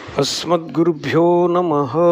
అస్మద్గురుభ్యో నమ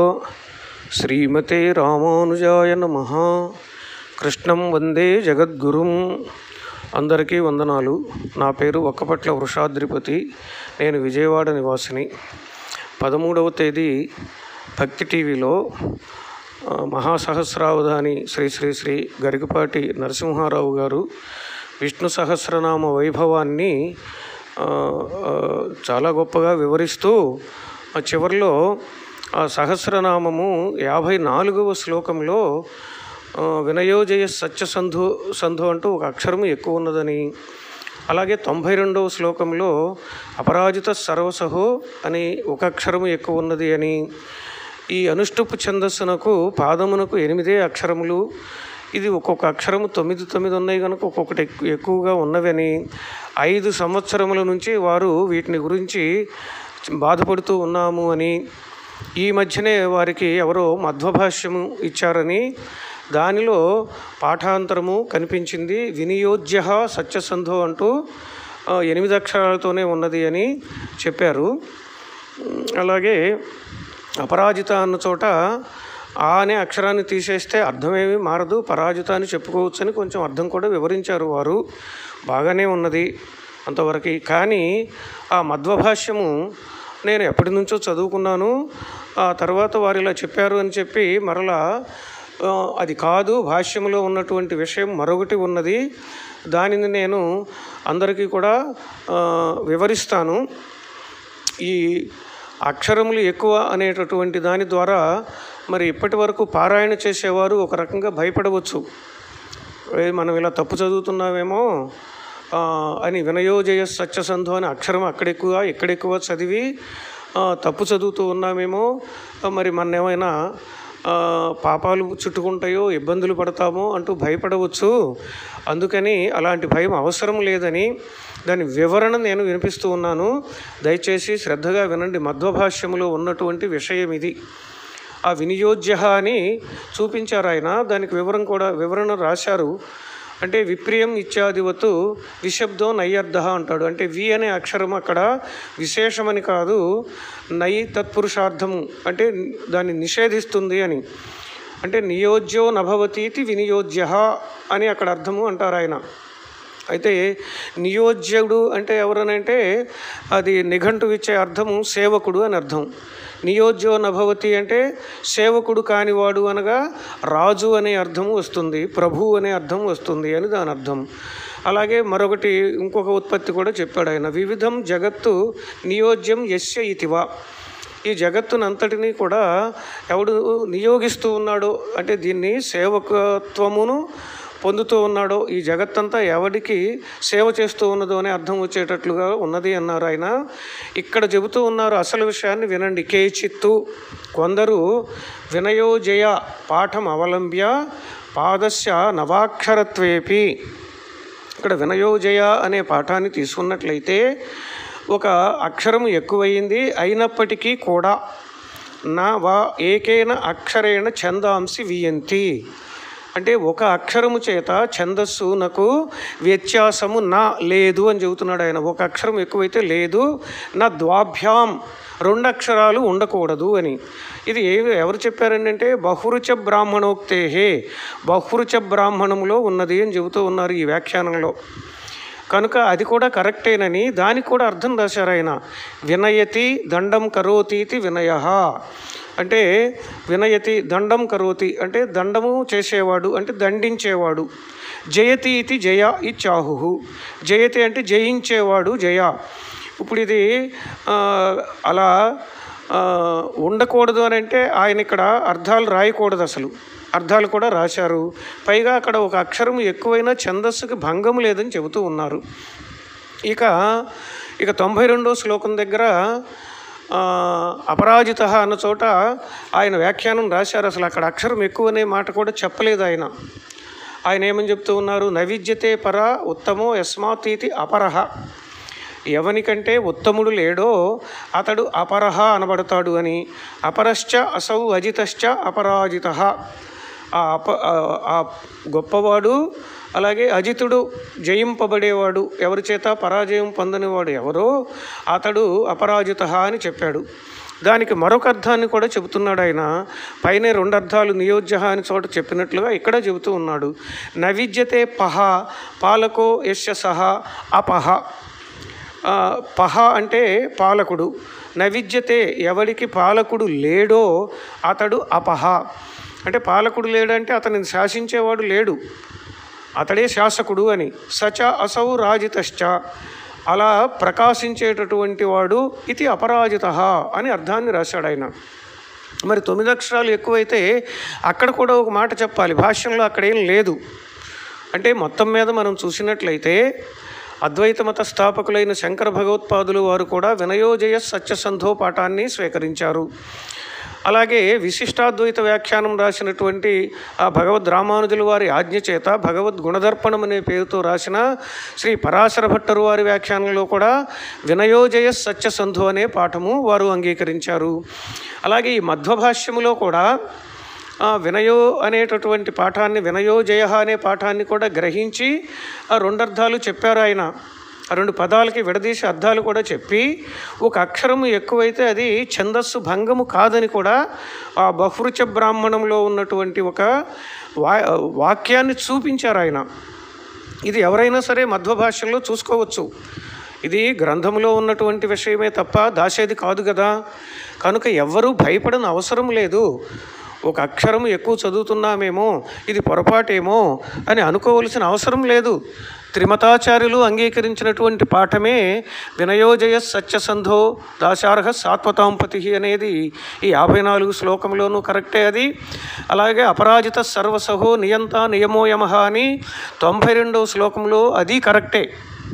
శ్రీమతే రామానుజాయ నమ కృష్ణం వందే జగద్గురుం అందరికీ వందనాలు నా పేరు ఒక్కపట్ల వృషాద్రిపతి నేను విజయవాడ నివాసిని పదమూడవ తేదీ భక్తి టీవీలో ఆ, మహాసహస్రావధాని శ్రీ శ్రీ శ్రీ గరికపాటి నరసింహారావు గారు విష్ణు సహస్రనామ వైభవాన్ని ఆ, ఆ, చాలా గొప్పగా వివరిస్తూ ఆ చివరిలో ఆ సహస్రనామము యాభై నాలుగవ శ్లోకంలో ఆ, వినయోజయ సత్య సంధు సంధు అంటూ ఒక అక్షరము ఎక్కువ ఉన్నదని అలాగే తొంభై రెండవ శ్లోకంలో అపరాజిత సర్వసహో అని ఒక అక్షరము ఎక్కువ ఉన్నది అని ఈ అనుష్టుపు ఛందస్సునకు పాదమునకు ఎనిమిదే అక్షరములు ఇది ఒక్కొక్క అక్షరము తొమ్మిది తొమ్మిది ఉన్నాయి కనుక ఒక్కొక్కటి ఎక్కు- ఎక్కువగా ఉన్నవని ఐదు సంవత్సరముల నుంచి వారు వీటిని గురించి బాధపడుతూ ఉన్నాము అని ఈ మధ్యనే వారికి ఎవరో మధ్వభాష్యము ఇచ్చారని దానిలో పాఠాంతరము కనిపించింది వినియోజ్య సత్యసంధో అంటూ ఆ, ఎనిమిది అక్షరాలతోనే ఉన్నది అని చెప్పారు ఉమ్, అలాగే అపరాజిత అన్న చోట ఆ అనే అక్షరాన్ని తీసేస్తే అర్థమేమీ మారదు పరాజిత అని చెప్పుకోవచ్చని కొంచెం అర్థం కూడా వివరించారు వారు బాగానే ఉన్నది అంతవరకు కానీ ఆ మధ్వభాష్యము నేను ఎప్పటి నుంచో చదువుకున్నాను ఆ తర్వాత వారు ఇలా చెప్పారు అని చెప్పి మరలా ఆ, అది కాదు భాష్యంలో ఉన్నటువంటి విషయం మరొకటి ఉన్నది దానిని నేను అందరికీ కూడా ఆ, వివరిస్తాను ఈ అక్షరములు ఎక్కువ అనేటటువంటి దాని ద్వారా మరి ఇప్పటి వరకు పారాయణ చేసేవారు ఒక రకంగా భయపడవచ్చు ఏ మనం ఇలా తప్పు చదువుతున్నామేమో ఆ, అని వినయోజయ సత్యసంధు అని అక్షరం అక్కడెక్కువ ఎక్కడెక్కువ చదివి ఆ, తప్పు చదువుతూ ఉన్నామేమో ఆ, మరి మన ఏమైనా ఆ, పాపాలు చుట్టుకుంటాయో ఇబ్బందులు పడతామో అంటూ భయపడవచ్చు అందుకని అలాంటి భయం అవసరం లేదని దాని వివరణ నేను వినిపిస్తూ ఉన్నాను దయచేసి శ్రద్ధగా వినండి మధ్వభాష్యములో ఉన్నటువంటి విషయం ఇది ఆ వినియోజ్య అని చూపించారు ఆయన దానికి వివరం కూడా వివరణ రాశారు అంటే విప్రియం ఇత్యాదివతు విశబ్దం నయ్యర్థ అంటాడు అంటే వి అనే అక్షరం అక్కడ విశేషమని కాదు నై తత్పురుషార్థము అంటే దాన్ని నిషేధిస్తుంది అని అంటే నియోజ్యో నభవతీతి వినియోజ్య అని అక్కడ అర్థము అంటారు ఆయన అయితే నియోజ్యుడు అంటే ఎవరనంటే అది నిఘంటు ఇచ్చే అర్థము సేవకుడు అని అర్థం నియోజ్యో నభవతి అంటే సేవకుడు కానివాడు అనగా రాజు అనే అర్థము వస్తుంది ప్రభు అనే అర్థం వస్తుంది అని దాని అర్థం అలాగే మరొకటి ఇంకొక ఉత్పత్తి కూడా చెప్పాడు ఆయన వివిధం జగత్తు నియోజ్యం యస్య ఇతివా ఈ జగత్తునంతటినీ కూడా ఎవడు నియోగిస్తూ ఉన్నాడో అంటే దీన్ని సేవకత్వమును పొందుతూ ఉన్నాడో ఈ జగత్తంతా ఎవడికి సేవ చేస్తూ ఉన్నదో అనే అర్థం వచ్చేటట్లుగా ఉన్నది అన్నారు ఆయన ఇక్కడ చెబుతూ ఉన్నారు అసలు విషయాన్ని వినండి కేచిత్తు కొందరు వినయోజయ పాఠం అవలంబ్య పాదస్య నవాక్షరత్వేపి ఇక్కడ వినయోజయ అనే పాఠాన్ని తీసుకున్నట్లయితే ఒక అక్షరం ఎక్కువయింది అయినప్పటికీ కూడా నా వా ఏకేన అక్షరేణ ఛందాంసి వియంతి అంటే ఒక అక్షరము చేత ఛందస్సు నాకు వ్యత్యాసము నా లేదు అని చెబుతున్నాడు ఆయన ఒక అక్షరం ఎక్కువైతే లేదు నా ద్వాభ్యాం రెండు అక్షరాలు ఉండకూడదు అని ఇది ఏ ఎవరు చెప్పారండి అంటే బహురుచ బ్రాహ్మణోక్తేహే బహురుచ బ్రాహ్మణంలో ఉన్నది అని చెబుతూ ఉన్నారు ఈ వ్యాఖ్యానంలో కనుక అది కూడా కరెక్టేనని దానికి కూడా అర్థం రాశారు ఆయన వినయతి దండం కరోతీతి వినయ అంటే వినయతి దండం కరోతి అంటే దండము చేసేవాడు అంటే దండించేవాడు జయతి ఇది జయ ఇచ్చాహు జయతి అంటే జయించేవాడు జయ ఇప్పుడు ఇది ఆ, అలా ఆ, ఉండకూడదు అని అంటే ఆయన ఇక్కడ అర్థాలు రాయకూడదు అసలు అర్థాలు కూడా రాశారు పైగా అక్కడ ఒక అక్షరం ఎక్కువైనా ఛందస్సుకి భంగం లేదని చెబుతూ ఉన్నారు ఇక ఇక తొంభై రెండో శ్లోకం దగ్గర ఆ, అపరాజిత అన్న చోట ఆయన వ్యాఖ్యానం రాశారు అసలు అక్కడ అక్షరం ఎక్కువ అనే మాట కూడా చెప్పలేదు ఆయన ఆయన ఏమని చెప్తూ ఉన్నారు నైవిద్యతే పర ఉత్తమో యస్మాతీతి అపరహ ఎవనికంటే ఉత్తముడు లేడో అతడు అపరహ అనబడతాడు అని అపరశ్చ అసౌ అజితశ్చ అపరాజిత ఆ అప ఆ- ఆ గొప్పవాడు అలాగే అజితుడు జయింపబడేవాడు ఎవరి చేత పరాజయం పొందనివాడు ఎవరో అతడు అపరాజిత అని చెప్పాడు దానికి మరొక అర్థాన్ని కూడా చెబుతున్నాడు ఆయన పైన రెండు అర్థాలు నియోజ్య అని చోట చెప్పినట్లుగా ఇక్కడ చెబుతూ ఉన్నాడు నవిద్యతే పహ పాలకో యశ సహ అపహ ఆ, పహ అంటే పాలకుడు నవిద్యతే ఎవడికి పాలకుడు లేడో అతడు అపహ అంటే పాలకుడు లేడంటే అతనిని శాసించేవాడు లేడు అతడే శాసకుడు అని సచ అసౌ రాజితశ్చ అలా ప్రకాశించేటటువంటి వాడు ఇది అపరాజిత అని అర్థాన్ని రాశాడు ఆయన మరి తొమ్మిది అక్షరాలు ఎక్కువైతే అక్కడ కూడా ఒక మాట చెప్పాలి భాష్యంలో అక్కడ ఏం లేదు అంటే మొత్తం మీద మనం చూసినట్లయితే అద్వైత మత స్థాపకులైన శంకర భగవత్పాదులు వారు కూడా వినయోజయ సత్యసంధో పాఠాన్ని స్వీకరించారు అలాగే విశిష్టాద్వైత వ్యాఖ్యానం రాసినటువంటి ఆ భగవద్ రామానుజుల వారి ఆజ్ఞ చేత భగవద్ గుణదర్పణం అనే పేరుతో రాసిన శ్రీ పరాశర భట్టరు వారి వ్యాఖ్యానంలో కూడా వినయోజయ సత్యసంధు అనే పాఠము వారు అంగీకరించారు అలాగే ఈ మధ్వభాష్యములో కూడా ఆ వినయో అనేటటువంటి పాఠాన్ని వినయోజయ అనే పాఠాన్ని కూడా గ్రహించి ఆ రెండు అర్థాలు చెప్పారు ఆయన ఆ రెండు పదాలకి విడదీసి అర్థాలు కూడా చెప్పి ఒక అక్షరము ఎక్కువైతే అది ఛందస్సు భంగము కాదని కూడా ఆ బహురుచ బ్రాహ్మణంలో ఉన్నటువంటి ఒక వా వాక్యాన్ని చూపించారు ఆయన ఇది ఎవరైనా సరే మధ్వ భాషల్లో చూసుకోవచ్చు ఇది గ్రంథంలో ఉన్నటువంటి విషయమే తప్ప దాసేది కాదు కదా కనుక ఎవ్వరూ భయపడని అవసరం లేదు ఒక అక్షరం ఎక్కువ చదువుతున్నామేమో ఇది పొరపాటేమో అని అనుకోవలసిన అవసరం లేదు త్రిమతాచార్యులు అంగీకరించినటువంటి పాఠమే వినయోజయ సత్యసంధో దాశార్హ సాత్వతాంపతి అనేది ఈ యాభై నాలుగు శ్లోకంలోనూ కరెక్టే అది అలాగే అపరాజిత సర్వసహో నియంత నియమోయమ అని తొంభై రెండవ శ్లోకంలో అది కరెక్టే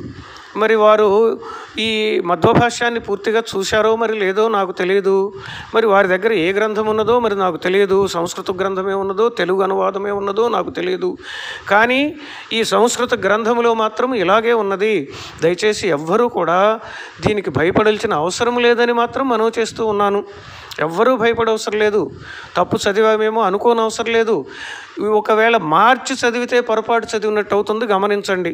మరి వారు ఈ మధ్వభాష్యాన్ని పూర్తిగా చూశారో మరి లేదో నాకు తెలియదు మరి వారి దగ్గర ఏ గ్రంథం ఉన్నదో మరి నాకు తెలియదు సంస్కృత గ్రంథమే ఉన్నదో తెలుగు అనువాదమే ఉన్నదో నాకు తెలియదు కానీ ఈ సంస్కృత గ్రంథంలో మాత్రం ఇలాగే ఉన్నది దయచేసి ఎవ్వరూ కూడా దీనికి భయపడాల్సిన అవసరం లేదని మాత్రం మనవి చేస్తూ ఉన్నాను ఎవ్వరూ భయపడవసరం లేదు తప్పు చదివామేమో అనుకోనవసరం లేదు ఒకవేళ మార్చి చదివితే పొరపాటు చదివినట్టు అవుతుంది గమనించండి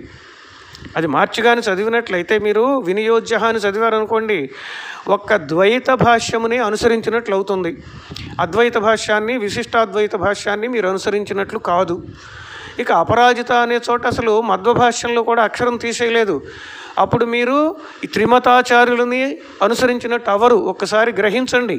అది మార్చిగాని చదివినట్లయితే మీరు వినియోజ్య అని చదివారనుకోండి ఒక్క ద్వైత భాష్యముని అనుసరించినట్లు అవుతుంది అద్వైత భాష్యాన్ని విశిష్టాద్వైత భాష్యాన్ని మీరు అనుసరించినట్లు కాదు ఇక అపరాజిత అనే చోట అసలు మధ్వ భాష్యంలో కూడా అక్షరం తీసేయలేదు అప్పుడు మీరు ఈ త్రిమతాచార్యులని అనుసరించినట్టు అవరు ఒక్కసారి గ్రహించండి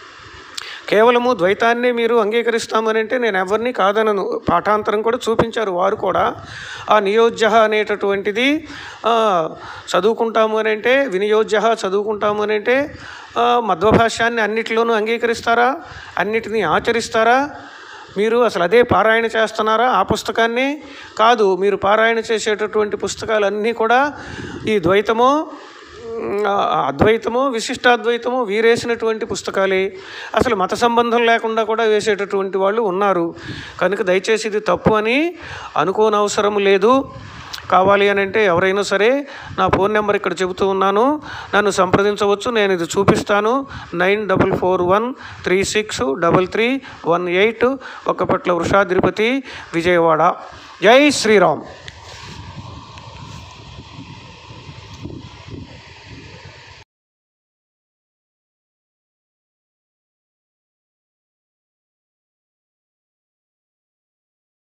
కేవలము ద్వైతాన్నే మీరు అంగీకరిస్తామని అంటే నేను ఎవరిని కాదనను పాఠాంతరం కూడా చూపించారు వారు కూడా ఆ నియోజ్య అనేటటువంటిది ఆ, చదువుకుంటాము అని అంటే వినియోజ్య చదువుకుంటాము అని అంటే ఆ, మధ్వభాష్యాన్ని అన్నిటిలోనూ అంగీకరిస్తారా అన్నిటినీ ఆచరిస్తారా మీరు అసలు అదే పారాయణ చేస్తున్నారా ఆ పుస్తకాన్ని కాదు మీరు పారాయణ చేసేటటువంటి పుస్తకాలన్నీ కూడా ఈ ద్వైతమో ఆ, అద్వైతమో విశిష్టాద్వైతమో వీరేసినటువంటి పుస్తకాలే అసలు మత సంబంధం లేకుండా కూడా వేసేటటువంటి వాళ్ళు ఉన్నారు కనుక దయచేసి ఇది తప్పు అని అనుకోనవసరం లేదు కావాలి అని అంటే ఎవరైనా సరే నా ఫోన్ నెంబర్ ఇక్కడ చెబుతూ ఉన్నాను నన్ను సంప్రదించవచ్చు నేను ఇది చూపిస్తాను nine double four one three six double three one eight ఒకపట్ల వృషాద్రిపతి విజయవాడ జై శ్రీరామ్